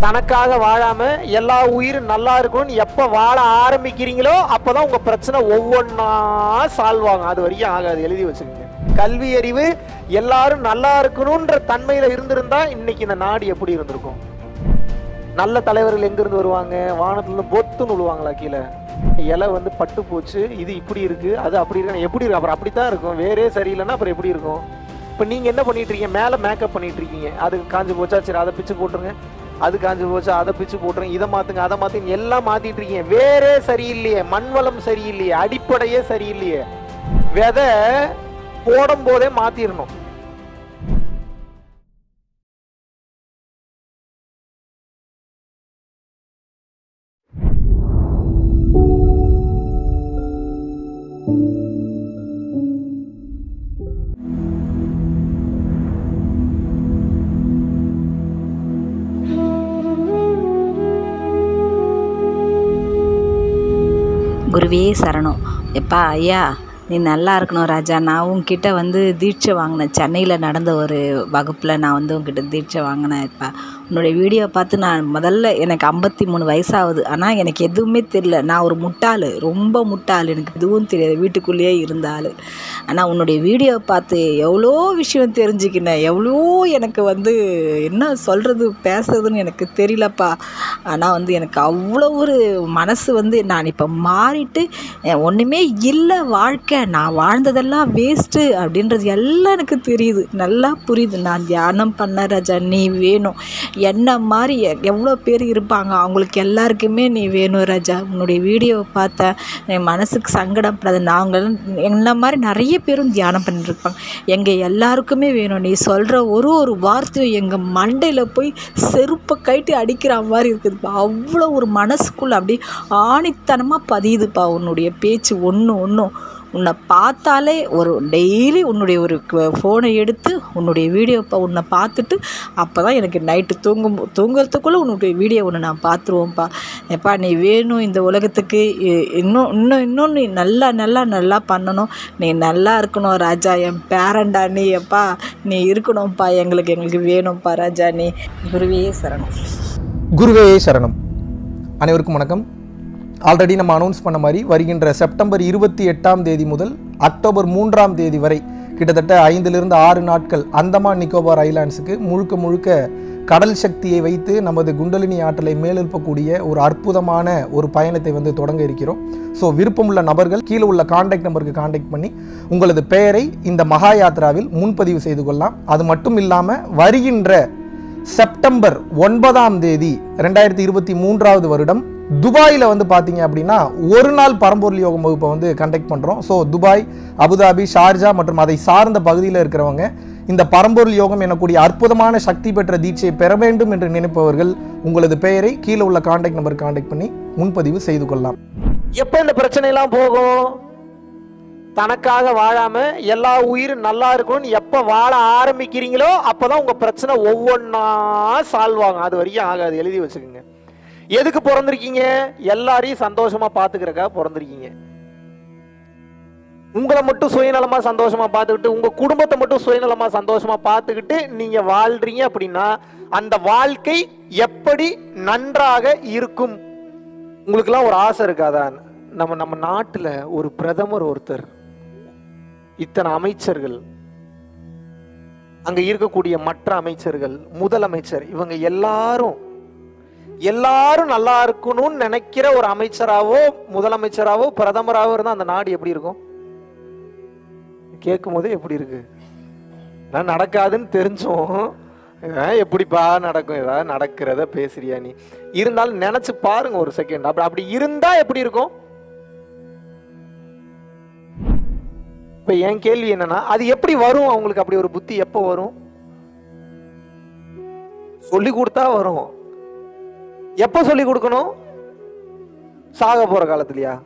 தனக்காக வாழாம எல்லா உயிரும் நல்லா இருக்கணும்னு எப்ப வாழ ஆரம்பிக்கிறீங்களோ அப்பதான் உங்க பிரச்சனை ஒவ்வொன்றா சால்வ் ஆகும் அது வரைக்கும் ஆகாது எழுதி வச்சுக்கோங்க கல்வி அறிவு எல்லாரும் நல்லா இருக்கணும்ன்ற தன்மையில இருந்திருந்தா இன்னைக்கு இந்த நாடு எப்படி இருந்திருக்கும் நல்ல தலைவர்கள் எங்க இருந்து வருவாங்க வானத்துல இருந்து பொத்துன்னு விழுவாங்களா கீழே இலை வந்து பட்டு போச்சு இது இப்படி இருக்கு அது அப்படி இருக்கு எப்படி இருக்கு அப்புறம் அப்படித்தான் இருக்கும் வேறே சரியில்லைன்னா அப்புறம் எப்படி இருக்கும் இப்போ நீங்க என்ன பண்ணிட்டு இருக்கீங்க மேலே மேக்கப் பண்ணிட்டு இருக்கீங்க அது காஞ்சு போச்சா சரி அதை பிச்சு போட்டுருங்க அது காஞ்சு போச்சா அதை பிச்சு போட்டுருங்க இதை மாத்துங்க அதை மாத்துங்க எல்லாம் மாத்திட்டு இருக்கீங்க வேறே சரியில்லையே மண்வளம் சரியில்லையே அடிப்படையே சரியில்லையே விதை போடும் போதே மாத்திரணும் குருவே சரணம் எப்பா ஐயா நீ நல்லா இருக்கணும் ராஜா நான் உன்கிட்ட வந்து தீட்சை வாங்கினேன் சென்னையில் நடந்த ஒரு வகுப்பில் நான் வந்து உன்கிட்ட தீட்சை வாங்கினேன் இப்போ உன்னுடைய வீடியோ பார்த்து நான் முதல்ல எனக்கு ஐம்பத்தி மூணு வயசாகுது ஆனால் எனக்கு எதுவுமே தெரியல நான் ஒரு முட்டாள் ரொம்ப முட்டாள் எனக்கு எதுவும் தெரியாது வீட்டுக்குள்ளேயே இருந்த ஆள் ஆனால் உன்னுடைய வீடியோ பார்த்து எவ்வளோ விஷயம் தெரிஞ்சுக்கினேன் எவ்வளோ எனக்கு வந்து என்ன சொல்கிறது பேசுறதுன்னு எனக்கு தெரியலப்பா ஆனால் வந்து எனக்கு அவ்வளோ ஒரு மனசு வந்து நான் இப்போ மாறிட்டு அஹ், ஒன்றுமே இல்லை வாழ்க்கை நான் வாழ்ந்ததெல்லாம் வேஸ்ட்டு அப்படின்றது எல்லாம் எனக்கு தெரியுது நல்லா புரியுது நான் தியானம் பண்ண ராஜா நீ வேணும் என்ன மாதிரி எ- எவ்வளோ பேர் இருப்பாங்க அவங்களுக்கு எல்லாருக்குமே நீ வேணும் ராஜா உன்னுடைய வீடியோவை பார்த்தேன் என் மனசுக்கு சங்கடப்படாது நாங்களும் என்ன மாதிரி நிறைய பேரும் தியானம் பண்ணிட்டு இருப்பாங்க எங்கள் எல்லாருக்குமே வேணும் நீ சொல்கிற ஒரு ஒரு வார்த்தையும் எங்கள் மண்டையில் போய் செருப்பை கைட்டு அடிக்கிற மாதிரி இருக்குதுப்பா அவ்வளோ ஒரு மனசுக்குள்ள அப்படியே ஆணித்தனமாக பதியுதுப்பா உன்னுடைய பேச்சு ஒன்று ஒன்றும் உன்னை பார்த்தாலே ஒரு டெய்லி உன்னுடைய ஒரு ஃபோனை எடுத்து உன்னுடைய வீடியோ உன்னை பார்த்துட்டு அப்போ தான் எனக்கு நைட்டு தூங்கும் தூங்குறதுக்குள்ளே உன்னுடைய வீடியோ ஒன்று நான் பார்த்துருவோம்ப்பா எப்பா நீ வேணும் இந்த உலகத்துக்கு இ- இன்னும் இன்னும் இன்னும் நீ நல்லா நல்லா நல்லா பண்ணணும் நீ நல்லா இருக்கணும் ராஜா என் பேரண்டா நீ எப்பா நீ இருக்கணும்ப்பா எங்களுக்கு எங்களுக்கு வேணும்ப்பா ராஜா நீ குருவே சரணம் குருவே சரணம் அனைவருக்கும் வணக்கம் ஆல்ரெடி நம்ம அனௌன்ஸ் பண்ண மாதிரி வருகின்ற செப்டம்பர் இருபத்தி எட்டாம் தேதி முதல் அக்டோபர் மூன்றாம் தேதி வரை கிட்டத்தட்ட ஐந்திலிருந்து ஆறு நாட்கள் அந்தமான் நிக்கோபார் ஐலாண்ட்ஸுக்கு முழுக்க முழுக்க கடல் சக்தியை வைத்து நமது குண்டலினி ஆற்றலை மேலெழுப்பக்கூடிய ஒரு அற்புதமான ஒரு பயணத்தை வந்து தொடங்க இருக்கிறோம் ஸோ விருப்பமுள்ள நபர்கள் கீழே உள்ள காண்டாக்ட் நம்பருக்கு காண்டாக்ட் பண்ணி உங்களது பெயரை இந்த மகா யாத்ராவில் முன்பதிவு செய்து கொள்ளலாம் அது மட்டும் இல்லாமல் வருகின்ற செப்டம்பர் ஒன்பதாம் தேதி ரெண்டாயிரத்தி இருபத்தி மூன்றாவது வருடம் துபாயில் வந்து பார்த்தீங்க அப்படின்னா ஒரு நாள் பரம்பொருள் யோகம் வகுப்பை வந்து கண்டக்ட் பண்ணுறோம் ஸோ துபாய் அபுதாபி ஷார்ஜா மற்றும் அதை சார்ந்த பகுதியில் இருக்கிறவங்க இந்த பரம்பொருள் யோகம் எனக்கூடிய அற்புதமான சக்தி பெற்ற தீட்சையை பெற வேண்டும் என்று நினைப்பவர்கள் உங்களது பெயரை கீழே உள்ள காண்டாக்ட் நம்பர் காண்டாக்ட் பண்ணி முன்பதிவு செய்து கொள்ளலாம் எப்ப இந்த பிரச்சனை எல்லாம் போகும் தனக்காக வாழாம எல்லா உயிரும் நல்லா இருக்கணும்னு எப்ப வாழ ஆரம்பிக்கிறீங்களோ அப்பதான் உங்க பிரச்சனை ஒவ்வொன்றா சால்வ் ஆகும் அது வரைக்கும் ஆகாது எழுதி வச்சுக்கோங்க எதுக்கு பிறந்திருக்கீங்க எல்லாரையும் சந்தோஷமா பாத்துக்கிறக்கா பிறந்திருக்கீங்க உங்களை மட்டும் சுயநலமா சந்தோஷமா பார்த்துக்கிட்டு உங்க குடும்பத்தை மட்டும் சுயநலமா சந்தோஷமா பார்த்துக்கிட்டு நீங்க வாழ்றீங்க அப்படின்னா அந்த வாழ்க்கை எப்படி நன்றாக இருக்கும் உங்களுக்கெல்லாம் ஒரு ஆசை இருக்காதா நம்ம நம்ம நாட்டுல ஒரு பிரதமர் ஒருத்தர் இத்தனை அமைச்சர்கள் அங்க இருக்கக்கூடிய மற்ற அமைச்சர்கள் முதலமைச்சர் இவங்க எல்லாரும் எல்லாரும் நல்லா இருக்கணும்னு நினைக்கிற ஒரு அமைச்சராவோ முதலமைச்சராவோ பிரதமராவோ இருந்தா அந்த நாடு எப்படி இருக்கும் கேட்கும் போதே எப்படி இருக்கு இதெல்லாம் நடக்காதுன்னு தெரிஞ்சும் இதெல்லாம் எப்படிப்பா நடக்கும் ஏதாவது நடக்கிறத பேசுறியா நீ இருந்தாலும் நினைச்சு பாருங்க ஒரு செகண்ட் அப்படி அப்படி இருந்தா எப்படி இருக்கும் இப்ப என் கேள்வி என்னன்னா அது எப்படி வரும் அவங்களுக்கு அப்படி ஒரு புத்தி எப்போ வரும் சொல்லி கொடுத்தா வரும் எப்ப சொல்லி கொடுக்கணும் சாக போற காலத்துலயா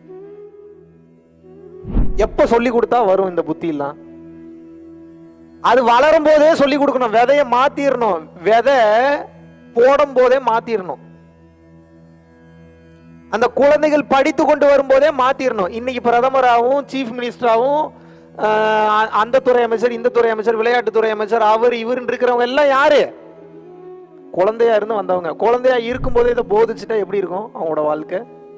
எப்ப சொல்லி கொடுத்தா வரும் இந்த புத்தி எல்லாம் அது வளரும் போதே சொல்லி கொடுக்கணும் விதைய மாத்திரணும் விதை போடும் போதே மாத்திரணும் அந்த குழந்தைகள் படித்து கொண்டு வரும்போதே மாத்திரணும் இன்னைக்கு பிரதமராகவும் சீஃப் மினிஸ்டராகவும் ஆஹ், அந்த துறை அமைச்சர் இந்த துறை அமைச்சர் விளையாட்டுத்துறை அமைச்சர் அவர் இவர் இருக்கிறவங்க எல்லாம் யாரு குழந்தையா இருந்து வந்தவங்க குழந்தையா இருக்கும்போதே இதை போதிச்சுட்டா எப்படி இருக்கும் அவங்களோட வாழ்க்கை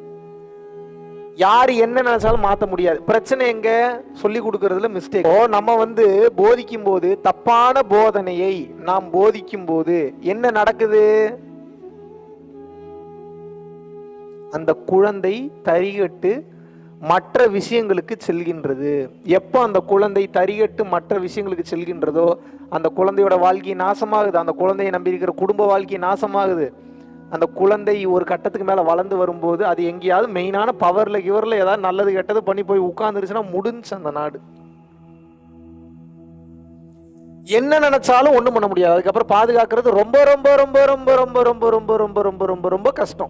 யார் என்ன நினைச்சாலும் மாற்ற முடியாது பிரச்சனை எங்க சொல்லி கொடுக்கறதுல மிஸ்டேக் ஓ நம்ம வந்து போதிக்கும் போது தப்பான போதனையை நாம் போதிக்கும் போது என்ன நடக்குது அந்த குழந்தை தரிகட்டு மற்ற விஷயங்களுக்கு செல்கின்றது எப்போ அந்த குழந்தை தரிகட்டு மற்ற விஷயங்களுக்கு செல்கின்றதோ அந்த குழந்தையோட வாழ்க்கை நாசமாகுது அந்த குழந்தையை நம்பி இருக்கிற குடும்ப வாழ்க்கை நாசமாகுது அந்த குழந்தை ஒரு கட்டத்துக்கு மேலே வளர்ந்து வரும்போது அது எங்கேயாவது மெயினான பவரில் கிவரில் ஏதாவது நல்லது கெட்டது பண்ணி போய் உட்காந்துருச்சுன்னா முடிஞ்சு அந்த நாடு என்ன நினைச்சாலும் ஒண்ணும் பண்ண முடியாது அதுக்கப்புறம் பாதுகாக்கிறது ரொம்ப ரொம்ப ரொம்ப ரொம்ப ரொம்ப ரொம்ப ரொம்ப ரொம்ப ரொம்ப ரொம்ப ரொம்ப கஷ்டம்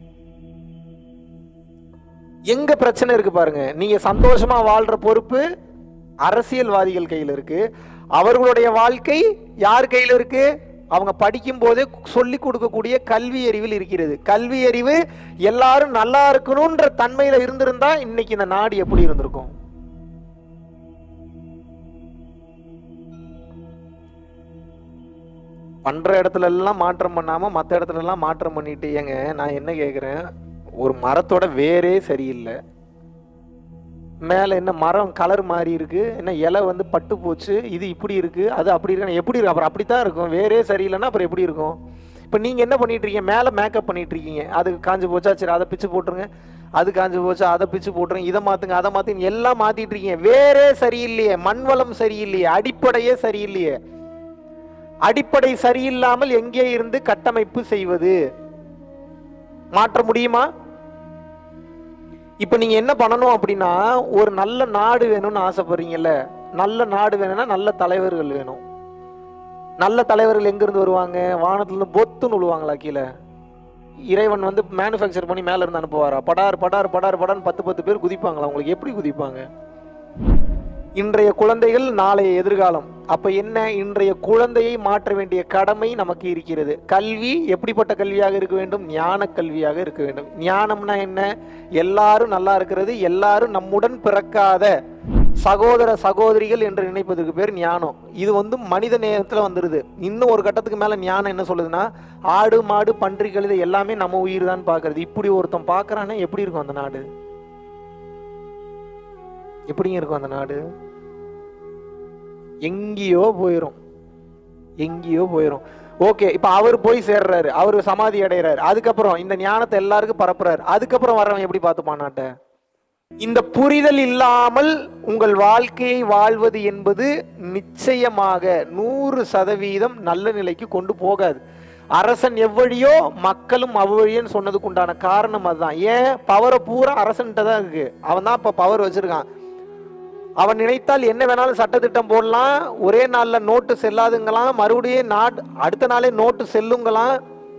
எங்க பிரச்சனை இருக்கு பாருங்க நீங்க சந்தோஷமா வாழ்ற பொறுப்பு அரசியல்வாதிகள் கையில் இருக்கு அவர்களுடைய வாழ்க்கை யார் கையில் இருக்கு அவங்க படிக்கும் போதே சொல்லி கொடுக்கக்கூடிய கல்வி அறிவில் இருக்கிறது கல்வி அறிவு எல்லாரும் நல்லா இருக்கணும்ன்ற தன்மையில இருந்திருந்தா இன்னைக்கு இந்த நாடு எப்படி இருந்திருக்கும் பண்ற இடத்துல எல்லாம் மாற்றம் பண்ணாம மற்ற இடத்துல எல்லாம் மாற்றம் பண்ணிட்டு ஏங்க நான் என்ன கேக்குறேன் ஒரு மரத்தோட வேரே சரியில்லை மேலே என்ன மரம் கலர் மாறி இருக்கு என்ன இலை வந்து பட்டு போச்சு இது இப்படி இருக்கு அது அப்படி இருக்கு எப்படி இருக்கு அப்புறம் அப்படித்தான் இருக்கும் வேறே சரியில்லைன்னா அப்புறம் எப்படி இருக்கும் இப்போ நீங்கள் என்ன பண்ணிட்டு இருக்கீங்க மேலே மேக்கப் பண்ணிட்டு இருக்கீங்க அது காஞ்சு போச்சா சரி அதை பிச்சு போட்டுருங்க அது காஞ்சு போச்சா அதை பிச்சு போட்டுருங்க இதை மாற்றுங்க அதை மாற்றுங்க எல்லாம் மாற்றிட்டு இருக்கீங்க வேறே சரியில்லையே மண் வளம் சரியில்லையே அடிப்படையே சரியில்லையே அடிப்படை சரியில்லாமல் எங்கே இருந்து கட்டமைப்பு செய்வது மாற்ற முடியுமா இப்போ நீங்க என்ன பண்ணணும் அப்படின்னா ஒரு நல்ல நாடு வேணும்னு ஆசைப்படுறீங்கல்ல நல்ல நாடு வேணும்னா நல்ல தலைவர்கள் வேணும் நல்ல தலைவர்கள் எங்கிருந்து வருவாங்க வானத்துல இருந்து பொத்துன்னு விழுவாங்களா கீழே இறைவன் வந்து மேனுஃபேக்சர் பண்ணி மேல இருந்து அனுப்புவாரா படார் படார் படார் படார்னு பத்து பத்து பேர் குதிப்பாங்களா உங்களுக்கு எப்படி குதிப்பாங்க இன்றைய குழந்தைகள் நாளைய எதிர்காலம் அப்ப என்ன இன்றைய குழந்தையை மாற்ற வேண்டிய கடமை நமக்கு இருக்கிறது கல்வி எப்படிப்பட்ட கல்வியாக இருக்க வேண்டும் ஞான கல்வியாக இருக்க வேண்டும் ஞானம்னா என்ன எல்லாரும் நல்லா இருக்கிறது எல்லாரும் நம்முடன் பிறக்காத சகோதர சகோதரிகள் என்று நினைப்பதற்கு பேர் ஞானம் இது வந்து மனித நேயத்துல வந்துருது இன்னும் ஒரு கட்டத்துக்கு மேல ஞானம் என்ன சொல்லுதுன்னா ஆடு மாடு பன்றி கழுதை எல்லாமே நம்ம உயிர் தான் பாக்குறது இப்படி ஒருத்தன் பாக்குறான்னா எப்படி இருக்கும் அந்த நாடு எப்படிங்க இருக்கும் அந்த நாடு எங்கேயோ போயிடும் எங்கேயோ போயிடும் ஓகே இப்ப அவர் போய் சேர்றாரு அவர் சமாதி அடைகிறாரு அதுக்கப்புறம் இந்த ஞானத்தை எல்லாருக்கும் பரப்புறாரு அதுக்கப்புறம் வர்றவன் எப்படி பார்த்துப்பான் நாட்டை இந்த புரிதல் இல்லாமல் உங்கள் வாழ்க்கையை வாழ்வது என்பது நிச்சயமாக நூறு சதவீதம் நல்ல நிலைக்கு கொண்டு போகாது அரசன் எவ்வழியோ மக்களும் அவ்வழியன்னு சொன்னதுக்கு உண்டான காரணம் அதுதான் ஏன் பவரை பூரா அரசன்கிட்ட தான் இருக்கு அவன் தான் இப்ப பவர் வச்சிருக்கான் அவன் நினைத்தால் என்ன வேணாலும் சட்டத்திட்டம் போடலாம் ஒரே நாள்ல நோட்டு செல்லாதுங்களாம் மறுபடியும் நாட் அடுத்த நாளே நோட்டு செல்லுங்களாம்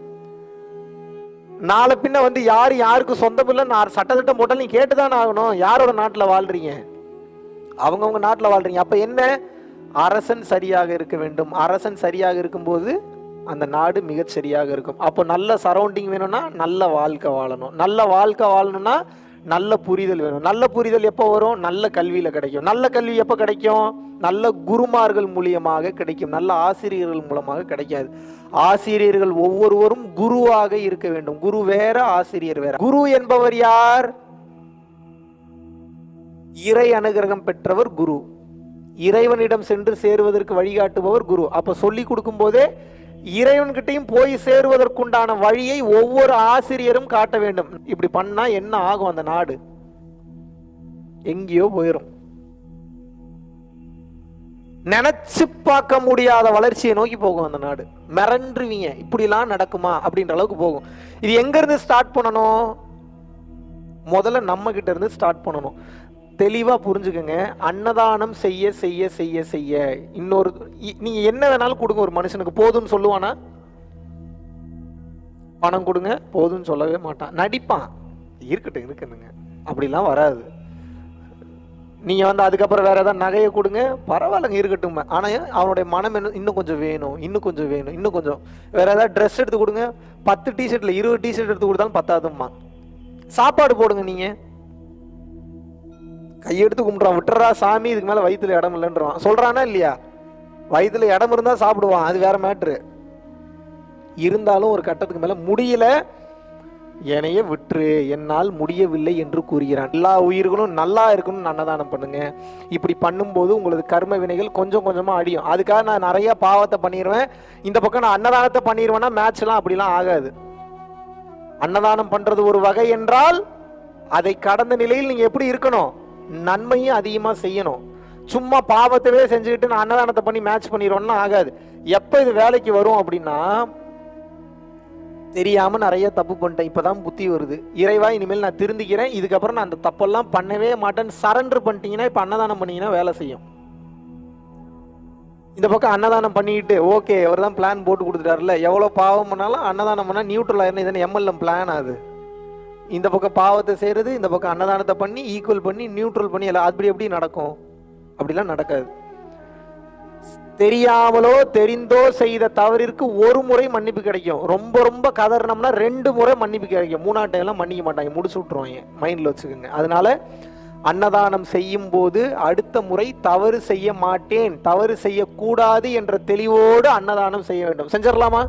நாளை பின்ன வந்து யார் யாருக்கு சொந்தம் இல்லை நான் சட்டத்திட்டம் போட்டாலும் நீ கேட்டுதானே ஆகணும் யாரோட நாட்டில் வாழ்றீங்க அவங்கவுங்க நாட்டில் வாழ்றீங்க அப்ப என்ன அரசன் சரியாக இருக்க வேண்டும் அரசன் சரியாக இருக்கும்போது அந்த நாடு மிகச் சரியாக இருக்கும் அப்போ நல்ல சரௌண்டிங் வேணும்னா நல்ல வாழ்க்கை வாழணும் நல்ல வாழ்க்கை வாழணும்னா நல்ல புரிதல் வேணும் நல்ல புரிதல் எப்போ வரும் நல்ல கல்வியில கிடைக்கும் நல்ல கல்வி எப்போ கிடைக்கும் நல்ல குருமார்கள் மூலியமாக கிடைக்கும் நல்ல ஆசிரியர்கள் மூலமாக கிடைக்காது ஆசிரியர்கள் ஒவ்வொருவரும் குருவாக இருக்க வேண்டும் குரு வேற ஆசிரியர் வேற குரு என்பவர் யார் இறை அனுகிரகம் பெற்றவர் குரு இறைவனிடம் சென்று சேருவதற்கு வழிகாட்டுபவர் குரு அப்ப சொல்லி கொடுக்கும் போதே இறைவன்கிட்டையும் போய் சேருவதற்குண்டான வழியை ஒவ்வொரு ஆசிரியரும் காட்ட வேண்டும் இப்படி பண்ணா என்ன ஆகும் அந்த நாடு எங்கேயோ போயிடும் நினைச்சு பார்க்க முடியாத வளர்ச்சியை நோக்கி போகும் அந்த நாடு மிரண்டுருவீங்க இப்படிலாம் நடக்குமா அப்படின்ற அளவுக்கு போகும் இது எங்க இருந்து ஸ்டார்ட் பண்ணணும் முதல்ல நம்ம கிட்ட இருந்து ஸ்டார்ட் பண்ணணும் தெளிவா புரிஞ்சுக்கங்க அன்னதானம் செய்ய செய்ய செய்ய செய்ய இன்னொரு இ- நீங்க என்ன வேணாலும் கொடுங்க ஒரு மனுஷனுக்கு போதும்னு சொல்லுவானா பணம் கொடுங்க போதும்னு சொல்லவே மாட்டான் நடிப்பான் இருக்கட்டும் இருக்குதுங்க அப்படிலாம் வராது நீங்க வந்து அதுக்கப்புறம் வேற ஏதாவது நகையை கொடுங்க பரவாயில்லைங்க இருக்கட்டும் ஆனா அவனுடைய மனம் என்ன இன்னும் கொஞ்சம் வேணும் இன்னும் கொஞ்சம் வேணும் இன்னும் கொஞ்சம் வேற ஏதாவது ட்ரெஸ் எடுத்து கொடுங்க பத்து டிஷர்ட்ல இருபது டிஷர்ட் எடுத்து கொடுத்தாலும் பத்தாதும்மா சாப்பாடு போடுங்க நீங்க கையெடுத்து கும்பிட்றான் விட்டுறா சாமி இதுக்கு மேல வயித்துல இடம் இல்லைன்றான் சொல்றானா இல்லையா வயித்துல இடம் இருந்தா சாப்பிடுவான் அது வேற மேட்ரு இருந்தாலும் ஒரு கட்டத்துக்கு மேலே முடியல என்னைய விட்டுரு என்னால் முடியவில்லை என்று கூறுகிறான் எல்லா உயிர்களும் நல்லா இருக்கணும்னு அன்னதானம் பண்ணுங்க இப்படி பண்ணும்போது உங்களது கர்ம வினைகள் கொஞ்சம் கொஞ்சமா அடியும் அதுக்காக நான் நிறைய பாவத்தை பண்ணிடுவேன் இந்த பக்கம் நான் அன்னதானத்தை பண்ணிடுவேன்னா மேட்ச்லாம் அப்படிலாம் ஆகாது அன்னதானம் பண்றது ஒரு வகை என்றால் அதை கடந்த நிலையில் நீங்க எப்படி இருக்கணும் நன்மையும் அதிகமா செய்யணும் சும்மா பாவத்தவே செஞ்சுக்கிட்டு நான் அன்னதானத்தை பண்ணி மேட்ச் பண்ணிடுவோம்னா ஆகாது எப்ப இது வேலைக்கு வரும் அப்படின்னா தெரியாம நிறைய தப்பு பண்ணிட்டேன் இப்பதான் புத்தி வருது இறைவா இனிமேல் நான் திருந்திக்கிறேன் இதுக்கப்புறம் நான் அந்த தப்பெல்லாம் பண்ணவே மாட்டேன்னு சரண்டர் பண்ணிட்டீங்கன்னா இப்ப அன்னதானம் பண்ணீங்கன்னா வேலை செய்யும் இந்த பக்கம் அன்னதானம் பண்ணிட்டு ஓகே அவர் தான் பிளான் போட்டு கொடுத்துட்டாருல எவ்வளோ பாவம் பண்ணாலும் அன்னதானம் பண்ணால் நியூட்ரல் ஆயிரும் இதனை எம்எல்எம் பிளான் அது இந்த பக்கம் பாவத்தை செய்கிறது இந்த பக்கம் அன்னதானத்தை பண்ணி ஈக்குவல் பண்ணி நியூட்ரல் பண்ணி எல்லாம் அப்படி எப்படி நடக்கும் அப்படிலாம் நடக்காது தெரியாமலோ தெரிந்தோ செய்த தவறிற்கு ஒரு முறை மன்னிப்பு கிடைக்கும் ரொம்ப ரொம்ப கதறினோம்னா ரெண்டு முறை மன்னிப்பு கிடைக்கும் மூணாவது டைம்லாம் மன்னிக்க மாட்டாங்க முடிச்சு விட்ருவாங்க மைண்டில் வச்சுக்கோங்க அதனால அன்னதானம் செய்யும் போது அடுத்த முறை தவறு செய்ய மாட்டேன் தவறு செய்யக்கூடாது என்ற தெளிவோடு அன்னதானம் செய்ய வேண்டும் செஞ்சிடலாமா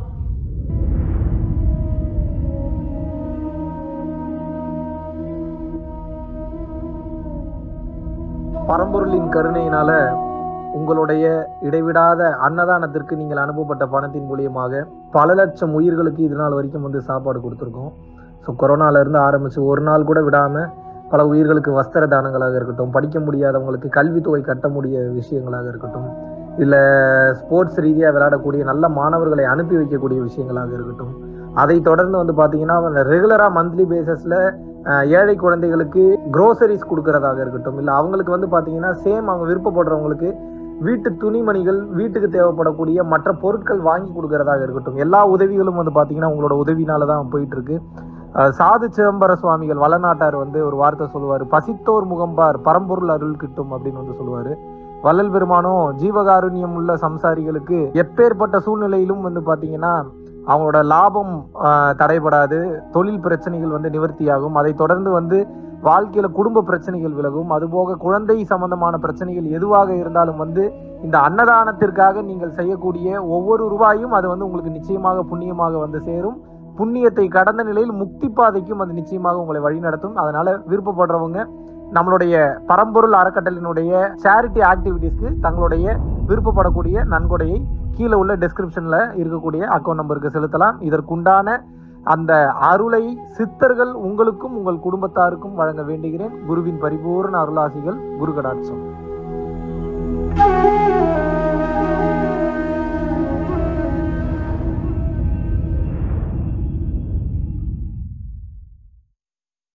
பரம்பொருளின் கருணையினால உங்களுடைய இடைவிடாத அன்னதானத்திற்கு நீங்கள் அனுப்பப்பட்ட பணத்தின் மூலியமாக பல லட்சம் உயிர்களுக்கு இது நாள் வரைக்கும் வந்து சாப்பாடு கொடுத்துருக்கோம் ஸோ கொரோனால இருந்து ஆரம்பிச்சு ஒரு நாள் கூட விடாம பல உயிர்களுக்கு வஸ்திர தானங்களாக இருக்கட்டும் படிக்க முடியாதவங்களுக்கு கல்வித்தொகை கட்ட முடிய விஷயங்களாக இருக்கட்டும் இல்லை ஸ்போர்ட்ஸ் ரீதியாக விளையாடக்கூடிய நல்ல மாணவர்களை அனுப்பி வைக்கக்கூடிய விஷயங்களாக இருக்கட்டும் அதை தொடர்ந்து வந்து பார்த்தீங்கன்னா ரெகுலராக மந்த்லி பேசிஸில் ஏழை குழந்தைகளுக்கு க்ரோசரிஸ் கொடுக்கறதாக இருக்கட்டும் இல்லை அவங்களுக்கு வந்து பார்த்தீங்கன்னா சேம் அவங்க விருப்பப்படுறவங்களுக்கு வீட்டு துணிமணிகள் வீட்டுக்கு தேவைப்படக்கூடிய மற்ற பொருட்கள் வாங்கி கொடுக்கறதாக இருக்கட்டும் எல்லா உதவிகளும் வந்து பார்த்தீங்கன்னா உங்களோட உதவினால தான் போயிட்டு இருக்கு அஹ் சாது சிதம்பர சுவாமிகள் வளநாட்டார் வந்து ஒரு வார்த்தை சொல்லுவார் பசித்தோர் முகம்பார் பரம்பொருள் அருள் கிட்டும் அப்படின்னு வந்து சொல்லுவார் வள்ளல் பெருமானும் ஜீவகாருண்யம் உள்ள சம்சாரிகளுக்கு எப்பேற்பட்ட சூழ்நிலையிலும் வந்து பார்த்தீங்கன்னா அவங்களோட லாபம் ஆஹ், தடைபடாது தொழில் பிரச்சனைகள் வந்து நிவர்த்தியாகும் அதை தொடர்ந்து வந்து வாழ்க்கையில குடும்ப பிரச்சனைகள் விலகும் அதுபோக குழந்தை சம்பந்தமான பிரச்சனைகள் எதுவாக இருந்தாலும் வந்து இந்த அன்னதானத்திற்காக நீங்கள் செய்யக்கூடிய ஒவ்வொரு ரூபாயும் அது வந்து உங்களுக்கு நிச்சயமாக புண்ணியமாக வந்து சேரும் புண்ணியத்தை கடந்த நிலையில் முக்தி பாதைக்கும் அது நிச்சயமாக உங்களை வழிநடத்தும் அதனால விருப்பப்படுறவங்க நம்மளுடைய பரம்பொருள் அறக்கட்டளினுடைய சேரிட்டி ஆக்டிவிட்டீஸ்க்கு தங்களுடைய விருப்பப்படக்கூடிய நன்கொடையை கீழே உள்ள டெஸ்கிரிப்ஷன்ல இருக்கக்கூடிய அக்கௌண்ட் நம்பருக்கு செலுத்தலாம் இதற்குண்டான அந்த அருளை சித்தர்கள் உங்களுக்கும் உங்கள் குடும்பத்தாருக்கும் வழங்க வேண்டுகிறேன் குருவின் பரிபூர்ண அருளாசிகள் குரு கடாட்சம்